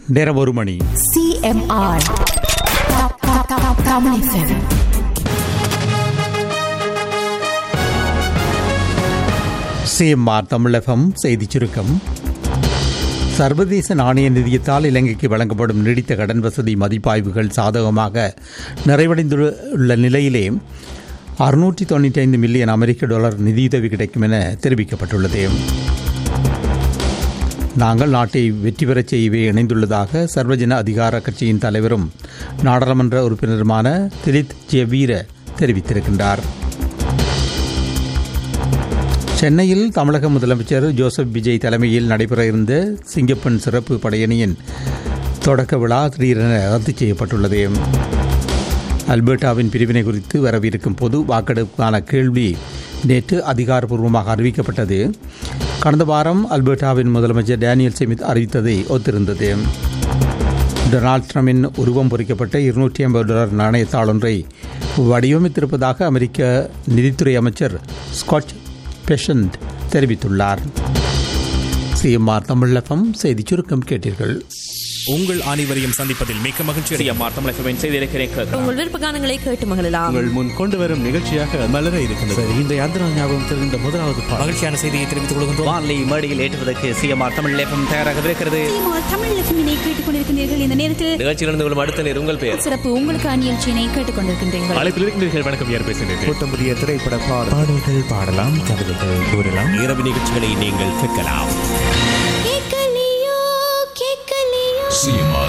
நேரம் ஒரு மணி CMR. Ta- ta- ta- Tamil FM. CMR தமிழகம் செய்திச் சுருக்கம் சர்வதேச நாணய நிதியத்தால் இலங்கைக்கு வழங்கப்படும் நீடித்த கடன் வசதி மதிப்பாய்வுகள் சாதகமாக நிறைவடைந்துள்ள நிலையிலே அறுநூற்றி தொண்ணூற்றி ஐந்து மில்லியன் அமெரிக்க டாலர் நிதியுதவி கிடைக்கும் என தெரிவிக்கப்பட்டுள்ளது நாங்கள் நாட்டை வெற்றி பெறச் செய்யவே இணைந்துள்ளதாக சர்வஜன அதிகார கட்சியின் தலைவரும் நாடாளுமன்ற உறுப்பினருமான திலித் ஜெவீர தெரிவித்திருக்கின்றார் சென்னையில் தமிழக முதலமைச்சர் ஜோசப் விஜய் தலைமையில் நடைபெற இருந்த சிங்கப்பன் சிறப்பு படையணியின் தொடக்க விழா திடீரென ரத்து செய்யப்பட்டுள்ளது அல்பர்டாவின் பிரிவினை குறித்து வரவிருக்கும் பொது வாக்கெடுப்புக்கான கேள்வி நேற்று அதிகாரப்பூர்வமாக அறிவிக்கப்பட்டது கடந்த வாரம் அல்பர்டாவின் முதலமைச்சர் டேனியல் செமித் அறிவித்ததை ஒத்திருந்தது டொனால்ட் ட்ரம்பின் உருவம் பொறிக்கப்பட்ட இருநூற்றி ஐம்பது டாலர் நாணயத்தாள் ஒன்றை வடிவமைத்திருப்பதாக அமெரிக்க நிதித்துறை அமைச்சர் ஸ்காட் பெஷண்ட் தெரிவித்துள்ளார் சிஎம்ஆர் தமிழகம் செய்திச் சுருக்கம் கேட்டீர்கள் உங்கள் அனைவரையும் சந்திப்பதில் மிக்க மகிழ்ச்சி சிஎம்ஆர் தமிழகவின் செய்திருக்கிறேன் கேட்கலாம் உங்கள் விருப்ப கானங்களை கேட்டு மகிழலாம் உங்கள் முன் கொண்டு வரும் நிகழ்ச்சியாக மலர இருக்கின்றது இன்றைய அந்த நாள் ஞாபகம் தெரிந்த முதலாவது பாடல் மகிழ்ச்சியான செய்தியை தெரிவித்துக் கொள்கின்றோம் வான்லி மேடையில் ஏற்றுவதற்கு சிஎம்ஆர் தமிழ் லேபம் தயாராகவிருக்கிறது தமிழ் எஃப்எம்மினை கேட்டுக்கொண்டிருக்கின்றீர்கள் இந்த நேரத்தில் நிகழ்ச்சியிலிருந்து கொள்ளும் அடுத்த நேர் உங்கள் பெயர் சிறப்பு உங்களுக்கு நிகழ்ச்சியினை கேட்டுக்கொண்டிருக்கின்றீர்கள் அழைப்பில் இருக்கின்றீர்கள் வணக்கம் யார் பேசுகிறீர்கள் புத்தம் புதிய திரைப்பட பாடல் பாடல்கள் பாடலாம் கவிதைகள் கூறலாம் இரவு நிகழ்ச்சிகளை நீங்கள் கேட்கலாம் கேட்கலையோ கேட்கலையோ CMR